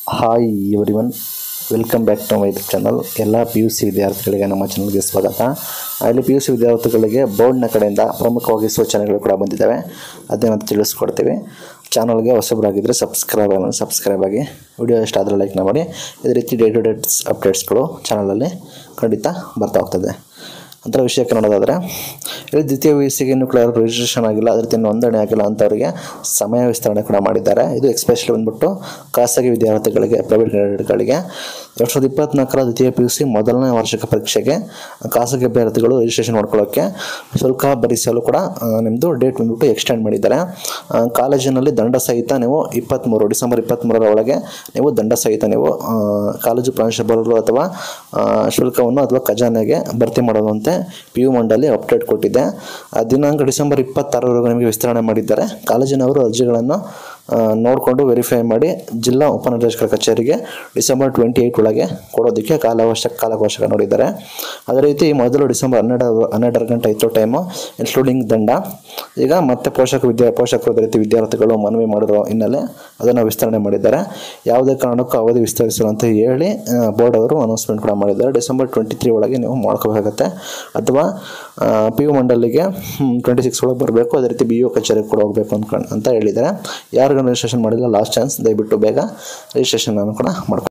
hi everyone welcome back to my YouTube channel ಎಲ್ಲ P U C ವಿದ್ಯಾರ್ಥಿಗಳಿಗೆ ನಮ್ಮ ಚಾನಲ್ಗೆ ಸ್ವಾಗತ ಅಲ್ಲಿ ಪಿ ಯು ಸಿ ವಿದ್ಯಾರ್ಥಿಗಳಿಗೆ ಬೋರ್ಡ್ನ ಕಡೆಯಿಂದ ಪ್ರಮುಖವಾಗಿ ಸೂಚನೆಗಳು ಕೂಡ ಬಂದಿದ್ದಾವೆ ಅದನ್ನು ತಿಳಿಸ್ಕೊಡ್ತೀವಿ ಚಾನಲ್ಗೆ ಹೊಸಬರಾಗಿದ್ದರೆ ಸಬ್ಸ್ಕ್ರೈಬ್ ಆಗಿ ಸಬ್ಸ್ಕ್ರೈಬ್ ಆಗಿ ವಿಡಿಯೋ ಇಷ್ಟ ಆದರೆ ಲೈಕ್ನ ಮಾಡಿ ಇದೇ ರೀತಿ ಡೇ ಟು ಡೇಟ್ಸ್ ಅಪ್ಡೇಟ್ಸ್ಗಳು ಚಾನಲಲ್ಲಿ ಖಂಡಿತ ಬರ್ತಾ ಹೋಗ್ತದೆ ಅಂತರ ವಿಷಯಕ್ಕೆ ನೋಡೋದಾದರೆ ಇಲ್ಲಿ ದ್ವಿತೀಯ ವಯಸ್ಸಿಗೆ ಇನ್ನೂ ಕ್ಲಿಯರ್ ರಿಜಿಸ್ಟ್ರೇಷನ್ ಆಗಿಲ್ಲ ಅದ್ರ ರೀತಿ ನೋಂದಣಿ ಆಗಿಲ್ಲ ಅಂಥವರಿಗೆ ಸಮಯ ವಿಸ್ತರಣೆ ಕೂಡ ಮಾಡಿದ್ದಾರೆ ಇದು ಎಕ್ಸ್ಪೆಷಲಿ ಬಂದ್ಬಿಟ್ಟು ಖಾಸಗಿ ವಿದ್ಯಾರ್ಥಿಗಳಿಗೆ ಪ್ರೈವೇಟ್ ಕ್ಯಾಂಡಿಡೇಟ್ಗಳಿಗೆ ಎರಡು ಸಾವಿರದ ಇಪ್ಪತ್ನಾಲ್ಕರ ದ್ವಿತೀಯ ಪಿ ಯು ಸಿ ಮೊದಲನೇ ವಾರ್ಷಿಕ ಪರೀಕ್ಷೆಗೆ ಖಾಸಗಿ ಅಭ್ಯರ್ಥಿಗಳು ರಿಜಿಸ್ಟ್ರೇಷನ್ ಮಾಡ್ಕೊಳ್ಳೋಕ್ಕೆ ಶುಲ್ಕ ಭರಿಸಲು ಕೂಡ ಆ, ನಿಮ್ಮದು ಡೇಟ್ ಬಂದ್ಬಿಟ್ಟು ಎಕ್ಸ್ಟೆಂಡ್ ಮಾಡಿದ್ದಾರೆ ಆ, ಕಾಲೇಜಿನಲ್ಲಿ ದಂಡ ಸಹಿತ ನೀವು ಇಪ್ಪತ್ತ್ಮೂರು ಡಿಸೆಂಬರ್ ಇಪ್ಪತ್ತ್ಮೂರರ ಒಳಗೆ ನೀವು ದಂಡ ಸಹಿತ ನೀವು ಆ, ಕಾಲೇಜು ಪ್ರಾಂಶುಪಾಲರು ಅಥವಾ ಆ, ಶುಲ್ಕವನ್ನು ಅಥವಾ ಖಜಾನೆಗೆ ಭರ್ತಿ ಮಾಡೋದಂತೆ ಪಿ ಯು ಮಂಡಳಿ ಅಪ್ಡೇಟ್ ಕೊಟ್ಟಿದೆ ಆ ದಿನಾಂಕ ಡಿಸೆಂಬರ್ ಇಪ್ಪತ್ತಾರರವರೆಗೆ ನಿಮಗೆ ವಿಸ್ತರಣೆ ಮಾಡಿದ್ದಾರೆ ಕಾಲೇಜಿನವರು ಅರ್ಜಿಗಳನ್ನು ನೋಡಿಕೊಂಡು ವೆರಿಫೈ ಮಾಡಿ ಜಿಲ್ಲಾ ಉಪನಿರ್ದೇಶಕರ ಕಚೇರಿಗೆ ಡಿಸೆಂಬರ್ ಟ್ವೆಂಟಿ ಏಯ್ಟ್ ಒಳಗೆ ಕೊಡೋದಕ್ಕೆ ಕಾಲಾವಕಾಶ ಕಾಲಾವಕಾಶ ನೋಡಿದ್ದಾರೆ ಅದೇ ರೀತಿ ಮೊದಲು ಡಿಸೆಂಬರ್ ಹನ್ನೆರಡು ಹನ್ನೆರಡರ ಗಂಟೆ ಇತ್ತು ಟೈಮು ಇನ್ಕ್ಲೂಡಿಂಗ್ ದಂಡ ಈಗ ಮತ್ತೆ ಪೋಷಕ ವಿದ್ಯಾ ಪೋಷಕರು ಅದೇ ರೀತಿ ವಿದ್ಯಾರ್ಥಿಗಳು ಮನವಿ ಮಾಡಿರೋ ಹಿನ್ನೆಲೆ ಅದನ್ನು ವಿಸ್ತರಣೆ ಮಾಡಿದ್ದಾರೆ ಯಾವುದೇ ಕಾರಣಕ್ಕೂ ಅವಧಿ ವಿಸ್ತರಿಸಲು ಅಂತ ಹೇಳಿ ಬೋರ್ಡ್ ಅವರು ಅನೌನ್ಸ್ಮೆಂಟ್ ಕೂಡ ಮಾಡಿದ್ದಾರೆ ಡಿಸೆಂಬರ್ ಟ್ವೆಂಟಿ ತ್ರೀ ಒಳಗೆ ನೀವು ಮಾಡ್ಕೋಬೇಕಾಗತ್ತೆ ಅಥವಾ ಪಿ ಯು ಮಂಡಲಿಗೆ ಟ್ವೆಂಟಿ ಸಿಕ್ಸ್ ಒಳಗೆ ಬರಬೇಕು ಅದೇ ರೀತಿ ಬಿ ಯು ಕಚೇರಿಗೆ ಕೂಡ ಹೋಗಬೇಕು ಅಂದ್ಕೊಂಡು ಅಂತ ಹೇಳಿದ್ದಾರೆ ಯಾರಿಗೂ ರಿಜಿಸ್ಟ್ರೇಷನ್ ಮಾಡಿಲ್ಲ ಲಾಸ್ಟ್ ಚಾನ್ಸ್ ದಯವಿಟ್ಟು ಬೇಗ ರಿಜಿಸ್ಟ್ರೇಷನ್ ಕೂಡ ಮಾಡ್ಕೊ